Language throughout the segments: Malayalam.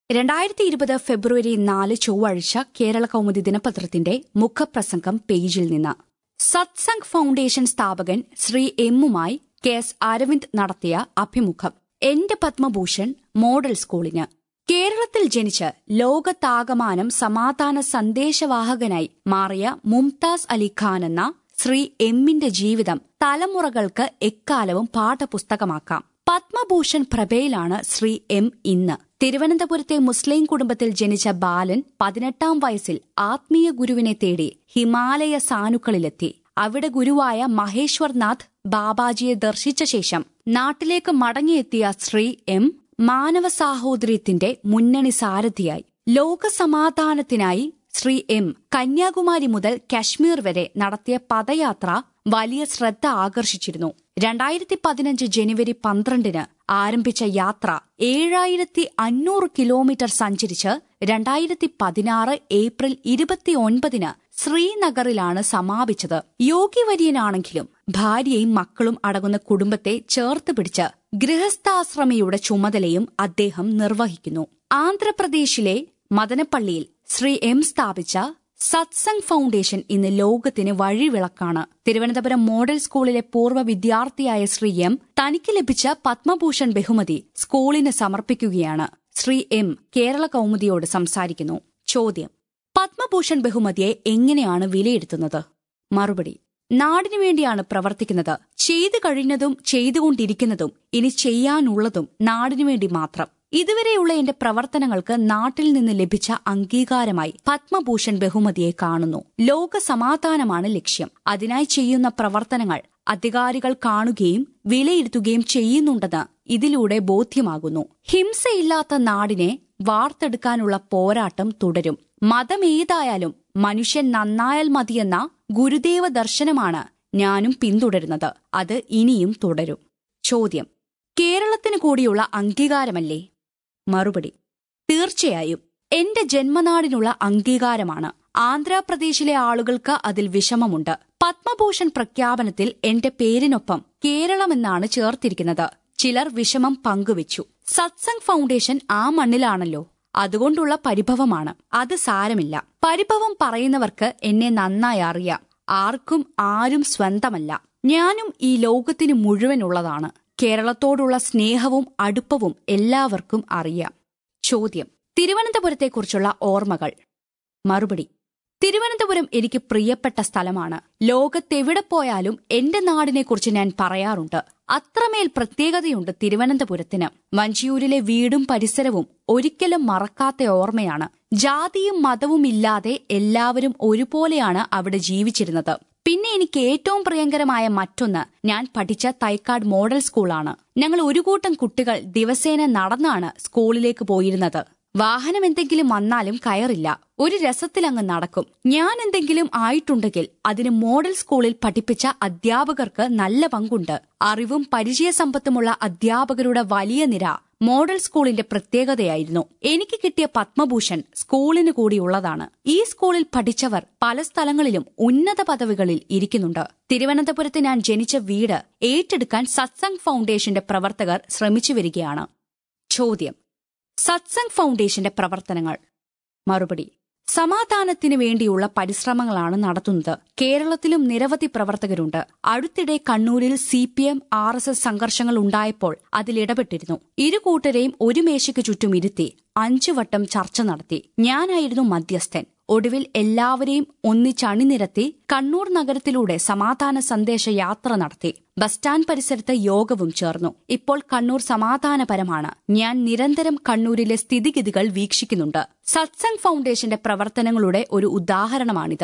രണ്ടായിരത്തി ഇരുപത് ഫെബ്രുവരി നാല് ചൊവ്വാഴ്ച കേരള കൗമുദി ദിനപത്രത്തിന്റെ മുഖപ്രസംഗം പേജിൽ നിന്ന് സത്സംഗ് ഫൌണ്ടേഷൻ സ്ഥാപകൻ ശ്രീ എമ്മുമായി കെ എസ് അരവിന്ദ് നടത്തിയ അഭിമുഖം എന്റെ പത്മഭൂഷൺ മോഡൽ സ്കൂളിന് കേരളത്തിൽ ജനിച്ച് ലോകത്താകമാനം സമാധാന സന്ദേശവാഹകനായി മാറിയ മുംതാസ് അലി ഖാൻ എന്ന ശ്രീ എമ്മിന്റെ ജീവിതം തലമുറകൾക്ക് എക്കാലവും പാഠപുസ്തകമാക്കാം പത്മഭൂഷൺ പ്രഭയിലാണ് ശ്രീ എം ഇന്ന് തിരുവനന്തപുരത്തെ മുസ്ലിം കുടുംബത്തിൽ ജനിച്ച ബാലൻ പതിനെട്ടാം വയസ്സിൽ ആത്മീയ ഗുരുവിനെ തേടി ഹിമാലയ സാനുക്കളിലെത്തി അവിടെ ഗുരുവായ മഹേശ്വർനാഥ് ബാബാജിയെ ദർശിച്ച ശേഷം നാട്ടിലേക്ക് മടങ്ങിയെത്തിയ ശ്രീ എം മാനവ സാഹോദര്യത്തിന്റെ മുന്നണി സാരഥിയായി ലോകസമാധാനത്തിനായി ശ്രീ എം കന്യാകുമാരി മുതൽ കശ്മീർ വരെ നടത്തിയ പദയാത്ര വലിയ ശ്രദ്ധ ആകർഷിച്ചിരുന്നു രണ്ടായിരത്തി പതിനഞ്ച് ജനുവരി പന്ത്രണ്ടിന് ആരംഭിച്ച യാത്ര ഏഴായിരത്തി അഞ്ഞൂറ് കിലോമീറ്റർ സഞ്ചരിച്ച് രണ്ടായിരത്തി പതിനാറ് ഏപ്രിൽ ഇരുപത്തിയൊൻപതിന് ശ്രീനഗറിലാണ് സമാപിച്ചത് യോഗി വര്യനാണെങ്കിലും ഭാര്യയും മക്കളും അടങ്ങുന്ന കുടുംബത്തെ ചേർത്ത് പിടിച്ച് ഗൃഹസ്ഥാശ്രമിയുടെ ചുമതലയും അദ്ദേഹം നിർവഹിക്കുന്നു ആന്ധ്രാപ്രദേശിലെ മദനപ്പള്ളിയിൽ ശ്രീ എം സ്ഥാപിച്ച സത്സംഗ് ഫൌണ്ടേഷൻ ഇന്ന് ലോകത്തിന് വഴിവിളക്കാണ് തിരുവനന്തപുരം മോഡൽ സ്കൂളിലെ പൂർവ്വ വിദ്യാർത്ഥിയായ ശ്രീ എം തനിക്ക് ലഭിച്ച പത്മഭൂഷൺ ബഹുമതി സ്കൂളിന് സമർപ്പിക്കുകയാണ് ശ്രീ എം കേരള കൗമുദിയോട് സംസാരിക്കുന്നു ചോദ്യം പത്മഭൂഷൺ ബഹുമതിയെ എങ്ങനെയാണ് വിലയിരുത്തുന്നത് മറുപടി നാടിനു വേണ്ടിയാണ് പ്രവർത്തിക്കുന്നത് ചെയ്തു കഴിഞ്ഞതും ചെയ്തുകൊണ്ടിരിക്കുന്നതും ഇനി ചെയ്യാനുള്ളതും നാടിനു വേണ്ടി മാത്രം ഇതുവരെയുള്ള എന്റെ പ്രവർത്തനങ്ങൾക്ക് നാട്ടിൽ നിന്ന് ലഭിച്ച അംഗീകാരമായി പത്മഭൂഷൺ ബഹുമതിയെ കാണുന്നു ലോക സമാധാനമാണ് ലക്ഷ്യം അതിനായി ചെയ്യുന്ന പ്രവർത്തനങ്ങൾ അധികാരികൾ കാണുകയും വിലയിരുത്തുകയും ചെയ്യുന്നുണ്ടെന്ന് ഇതിലൂടെ ബോധ്യമാകുന്നു ഹിംസയില്ലാത്ത നാടിനെ വാർത്തെടുക്കാനുള്ള പോരാട്ടം തുടരും മതമേതായാലും മനുഷ്യൻ നന്നായാൽ മതിയെന്ന ഗുരുദേവ ദർശനമാണ് ഞാനും പിന്തുടരുന്നത് അത് ഇനിയും തുടരും ചോദ്യം കേരളത്തിന് കൂടിയുള്ള അംഗീകാരമല്ലേ മറുപടി തീർച്ചയായും എന്റെ ജന്മനാടിനുള്ള അംഗീകാരമാണ് ആന്ധ്രാപ്രദേശിലെ ആളുകൾക്ക് അതിൽ വിഷമമുണ്ട് പത്മഭൂഷൺ പ്രഖ്യാപനത്തിൽ എന്റെ പേരിനൊപ്പം കേരളമെന്നാണ് ചേർത്തിരിക്കുന്നത് ചിലർ വിഷമം പങ്കുവച്ചു സത്സംഗ് ഫൗണ്ടേഷൻ ആ മണ്ണിലാണല്ലോ അതുകൊണ്ടുള്ള പരിഭവമാണ് അത് സാരമില്ല പരിഭവം പറയുന്നവർക്ക് എന്നെ നന്നായി അറിയാം ആർക്കും ആരും സ്വന്തമല്ല ഞാനും ഈ ലോകത്തിന് മുഴുവനുള്ളതാണ് കേരളത്തോടുള്ള സ്നേഹവും അടുപ്പവും എല്ലാവർക്കും അറിയാം ചോദ്യം തിരുവനന്തപുരത്തെക്കുറിച്ചുള്ള ഓർമ്മകൾ മറുപടി തിരുവനന്തപുരം എനിക്ക് പ്രിയപ്പെട്ട സ്ഥലമാണ് ലോകത്തെവിടെ പോയാലും എന്റെ നാടിനെക്കുറിച്ച് ഞാൻ പറയാറുണ്ട് അത്രമേൽ പ്രത്യേകതയുണ്ട് തിരുവനന്തപുരത്തിന് വഞ്ചിയൂരിലെ വീടും പരിസരവും ഒരിക്കലും മറക്കാത്ത ഓർമ്മയാണ് ജാതിയും മതവും ഇല്ലാതെ എല്ലാവരും ഒരുപോലെയാണ് അവിടെ ജീവിച്ചിരുന്നത് പിന്നെ എനിക്ക് ഏറ്റവും പ്രിയങ്കരമായ മറ്റൊന്ന് ഞാൻ പഠിച്ച തൈക്കാട് മോഡൽ സ്കൂളാണ് ഞങ്ങൾ ഒരു കൂട്ടം കുട്ടികൾ ദിവസേന നടന്നാണ് സ്കൂളിലേക്ക് പോയിരുന്നത് വാഹനം എന്തെങ്കിലും വന്നാലും കയറില്ല ഒരു രസത്തിലങ്ങ് നടക്കും ഞാൻ എന്തെങ്കിലും ആയിട്ടുണ്ടെങ്കിൽ അതിന് മോഡൽ സ്കൂളിൽ പഠിപ്പിച്ച അധ്യാപകർക്ക് നല്ല പങ്കുണ്ട് അറിവും പരിചയസമ്പത്തുമുള്ള അധ്യാപകരുടെ വലിയ നിര മോഡൽ സ്കൂളിന്റെ പ്രത്യേകതയായിരുന്നു എനിക്ക് കിട്ടിയ പത്മഭൂഷൺ സ്കൂളിന് കൂടിയുള്ളതാണ് ഈ സ്കൂളിൽ പഠിച്ചവർ പല സ്ഥലങ്ങളിലും ഉന്നത പദവികളിൽ ഇരിക്കുന്നുണ്ട് തിരുവനന്തപുരത്ത് ഞാൻ ജനിച്ച വീട് ഏറ്റെടുക്കാൻ സത്സംഗ് ഫൗണ്ടേഷന്റെ പ്രവർത്തകർ ശ്രമിച്ചു വരികയാണ് ചോദ്യം സത്സംഗ് ഫൗണ്ടേഷന്റെ പ്രവർത്തനങ്ങൾ മറുപടി സമാധാനത്തിനു വേണ്ടിയുള്ള പരിശ്രമങ്ങളാണ് നടത്തുന്നത് കേരളത്തിലും നിരവധി പ്രവർത്തകരുണ്ട് അടുത്തിടെ കണ്ണൂരിൽ C P M R S S സംഘർഷങ്ങൾ ഉണ്ടായപ്പോൾ അതിലിടപെട്ടിരുന്നു ഇരു കൂട്ടരെയും ഒരു മേശയ്ക്ക് ചുറ്റും ഇരുത്തി അഞ്ചു വട്ടം ചർച്ച നടത്തി ഞാനായിരുന്നു മധ്യസ്ഥൻ ഒടുവിൽ എല്ലാവരെയും ഒന്നിച്ചണിനിരത്തി കണ്ണൂർ നഗരത്തിലൂടെ സമാധാന സന്ദേശ യാത്ര നടത്തി ബസ് സ്റ്റാൻഡ് പരിസരത്ത് യോഗവും ചേർന്നു ഇപ്പോൾ കണ്ണൂർ സമാധാനപരമാണ് ഞാൻ നിരന്തരം കണ്ണൂരിലെ സ്ഥിതിഗതികൾ വീക്ഷിക്കുന്നുണ്ട് സത്സംഗ് ഫൗണ്ടേഷന്റെ പ്രവർത്തനങ്ങളുടെ ഒരു ഉദാഹരണമാണിത്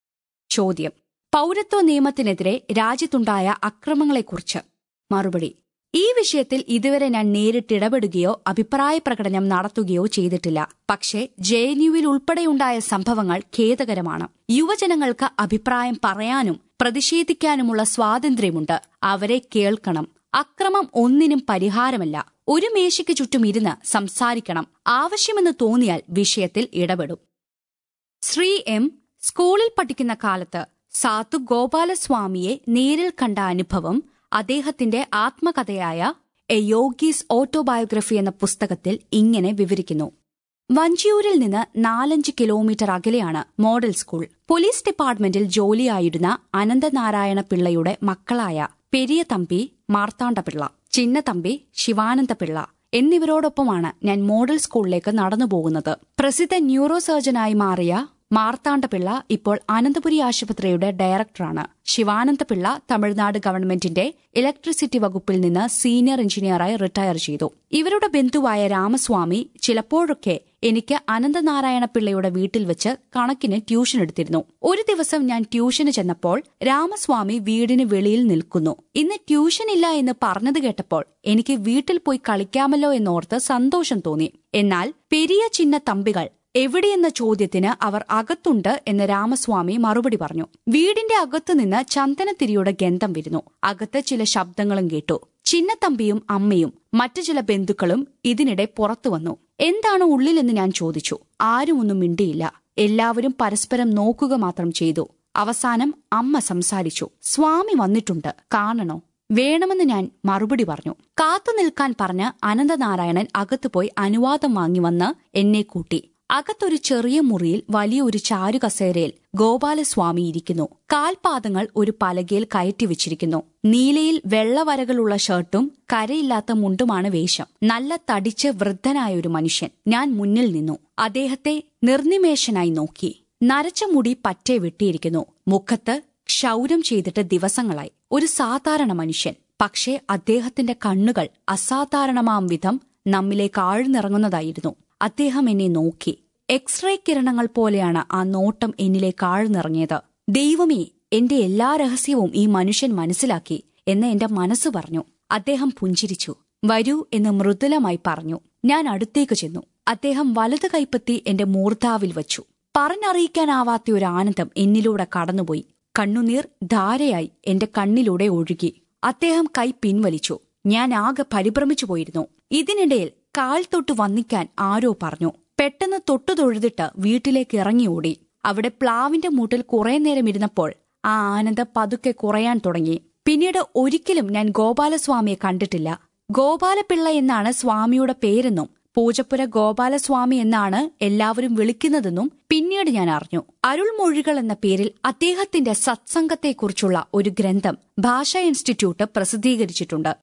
ചോദ്യം പൌരത്വ നിയമത്തിനെതിരെ രാജ്യത്തുണ്ടായ അക്രമങ്ങളെക്കുറിച്ച് മറുപടി ഈ വിഷയത്തിൽ ഇതുവരെ ഞാൻ നേരിട്ടിടപെടുകയോ അഭിപ്രായ പ്രകടനം നടത്തുകയോ ചെയ്തിട്ടില്ല പക്ഷേ ജെ എൻ യുവിൽ ഉൾപ്പെടെയുണ്ടായ സംഭവങ്ങൾ ഖേദകരമാണ് യുവജനങ്ങൾക്ക് അഭിപ്രായം പറയാനും പ്രതിഷേധിക്കാനുമുള്ള സ്വാതന്ത്ര്യമുണ്ട് അവരെ കേൾക്കണം അക്രമം ഒന്നിനും പരിഹാരമല്ല ഒരു മേശയ്ക്ക് ചുറ്റും ഇരുന്ന് സംസാരിക്കണം ആവശ്യമെന്ന് തോന്നിയാൽ വിഷയത്തിൽ ഇടപെടും ശ്രീ എം സ്കൂളിൽ പഠിക്കുന്ന കാലത്ത് സാത്തു ഗോപാലസ്വാമിയെ നേരിൽ കണ്ട അനുഭവം അദ്ദേഹത്തിന്റെ ആത്മകഥയായ എ യോഗീസ് ഓട്ടോബയോഗ്രഫി എന്ന പുസ്തകത്തിൽ ഇങ്ങനെ വിവരിക്കുന്നു വഞ്ചിയൂരിൽ നിന്ന് നാലഞ്ച് കിലോമീറ്റർ അകലെയാണ് മോഡൽ സ്കൂൾ പോലീസ് ഡിപ്പാർട്ട്മെന്റിൽ ജോലിയായിരുന്ന അനന്തനാരായണ പിള്ളയുടെ മക്കളായ പെരിയ തമ്പി മാർത്താണ്ഡപിള്ള ചിന്നതമ്പി ശിവാനന്ദപിള്ള എന്നിവരോടൊപ്പമാണ് ഞാൻ മോഡൽ സ്കൂളിലേക്ക് നടന്നു പോകുന്നത് പ്രസിദ്ധ ന്യൂറോ സർജനായി മാറിയ മാർത്താണ്ഡപിള്ള ഇപ്പോൾ അനന്തപുരി ആശുപത്രിയുടെ ഡയറക്ടറാണ് ശിവാനന്ദപിള്ള തമിഴ്നാട് ഗവൺമെന്റിന്റെ ഇലക്ട്രിസിറ്റി വകുപ്പിൽ നിന്ന് സീനിയർ എഞ്ചിനീയറായി റിട്ടയർ ചെയ്തു ഇവരുടെ ബന്ധുവായ രാമസ്വാമി ചിലപ്പോഴൊക്കെ എനിക്ക് അനന്തനാരായണ പിള്ളയുടെ വീട്ടിൽ വെച്ച് കണക്കിന് ട്യൂഷൻ എടുത്തിരുന്നു ഒരു ദിവസം ഞാൻ ട്യൂഷന് ചെന്നപ്പോൾ രാമസ്വാമി വീടിന് വെളിയിൽ നിൽക്കുന്നു ഇന്ന് ട്യൂഷൻ ഇല്ല എന്ന് പറഞ്ഞത് കേട്ടപ്പോൾ എനിക്ക് വീട്ടിൽ പോയി കളിക്കാമല്ലോ എന്നോർത്ത് സന്തോഷം തോന്നി എന്നാൽ പെരിയ ചിന്ന തമ്പികൾ എവിടെയെന്ന ചോദ്യത്തിന് അവർ അകത്തുണ്ട് എന്ന് രാമസ്വാമി മറുപടി പറഞ്ഞു വീടിന്റെ അകത്തുനിന്ന് ചന്ദനത്തിരിയുടെ ഗന്ധം വരുന്നു അകത്ത് ചില ശബ്ദങ്ങളും കേട്ടു ചിന്നത്തമ്പിയും അമ്മയും മറ്റു ചില ബന്ധുക്കളും ഇതിനിടെ പുറത്തു വന്നു എന്താണ് ഉള്ളിലെന്ന് ഞാൻ ചോദിച്ചു ആരും ഒന്നും മിണ്ടിയില്ല എല്ലാവരും പരസ്പരം നോക്കുക മാത്രം ചെയ്തു അവസാനം അമ്മ സംസാരിച്ചു സ്വാമി വന്നിട്ടുണ്ട് കാണണോ വേണമെന്ന് ഞാൻ മറുപടി പറഞ്ഞു കാത്തു നിൽക്കാൻ പറഞ്ഞ് അനന്തനാരായണൻ അകത്തുപോയി അനുവാദം വാങ്ങി വന്ന് എന്നെ കൂട്ടി അകത്തൊരു ചെറിയ മുറിയിൽ വലിയൊരു ചാരുകസേരയിൽ ഗോപാലസ്വാമി ഇരിക്കുന്നു കാൽപാദങ്ങൾ ഒരു പലകയിൽ കയറ്റിവെച്ചിരിക്കുന്നു നീലയിൽ വെള്ളവരകളുള്ള ഷർട്ടും കരയില്ലാത്ത മുണ്ടുമാണ് വേഷം നല്ല തടിച്ച് വൃദ്ധനായ ഒരു മനുഷ്യൻ ഞാൻ മുന്നിൽ നിന്നു അദ്ദേഹത്തെ നിർനിമേഷനായി നോക്കി നരച്ച മുടി പറ്റെ വെട്ടിയിരിക്കുന്നു മുഖത്ത് ക്ഷൗരം ചെയ്തിട്ട് ദിവസങ്ങളായി ഒരു സാധാരണ മനുഷ്യൻ പക്ഷേ അദ്ദേഹത്തിന്റെ കണ്ണുകൾ അസാധാരണമാം വിധം നമ്മിലേക്ക് ആഴ്ന്നിറങ്ങുന്നതായിരുന്നു അദ്ദേഹം എന്നെ നോക്കി എക്സ്റേ കിരണങ്ങൾ പോലെയാണ് ആ നോട്ടം എന്നിലേക്ക് ആഴ്ന്നിറങ്ങിയത് ദൈവമേ എന്റെ എല്ലാ രഹസ്യവും ഈ മനുഷ്യൻ മനസ്സിലാക്കി എന്ന് എന്റെ മനസ്സ് പറഞ്ഞു അദ്ദേഹം പുഞ്ചിരിച്ചു വരൂ എന്ന് മൃദുലമായി പറഞ്ഞു ഞാൻ അടുത്തേക്ക് ചെന്നു അദ്ദേഹം വലത് കൈപ്പത്തി എന്റെ മൂർധാവിൽ വച്ചു പറഞ്ഞറിയിക്കാനാവാത്ത ഒരു ആനന്ദം എന്നിലൂടെ കടന്നുപോയി കണ്ണുനീർ ധാരയായി എന്റെ കണ്ണിലൂടെ ഒഴുകി അദ്ദേഹം കൈ പിൻവലിച്ചു ഞാൻ ആകെ പരിഭ്രമിച്ചു പോയിരുന്നു ഇതിനിടയിൽ കാൽ തൊട്ട് വന്നിക്കാൻ ആരോ പറഞ്ഞു പെട്ടെന്ന് തൊട്ടു തൊഴുതിട്ട് വീട്ടിലേക്ക് ഇറങ്ങി ഓടി അവിടെ പ്ലാവിന്റെ മൂട്ടിൽ കുറെ നേരം ഇരുന്നപ്പോൾ ആ ആനന്ദം പതുക്കെ കുറയാൻ തുടങ്ങി പിന്നീട് ഒരിക്കലും ഞാൻ ഗോപാലസ്വാമിയെ കണ്ടിട്ടില്ല ഗോപാലപിള്ള എന്നാണ് സ്വാമിയുടെ പേരെന്നും പൂജപ്പുര ഗോപാലസ്വാമി എന്നാണ് എല്ലാവരും വിളിക്കുന്നതെന്നും പിന്നീട് ഞാൻ അറിഞ്ഞു അരുൾമൊഴികൾ എന്ന പേരിൽ അദ്ദേഹത്തിന്റെ സത്സംഗത്തെക്കുറിച്ചുള്ള ഒരു ഗ്രന്ഥം ഭാഷാ ഇൻസ്റ്റിറ്റ്യൂട്ട് പ്രസിദ്ധീകരിച്ചിട്ടുണ്ട്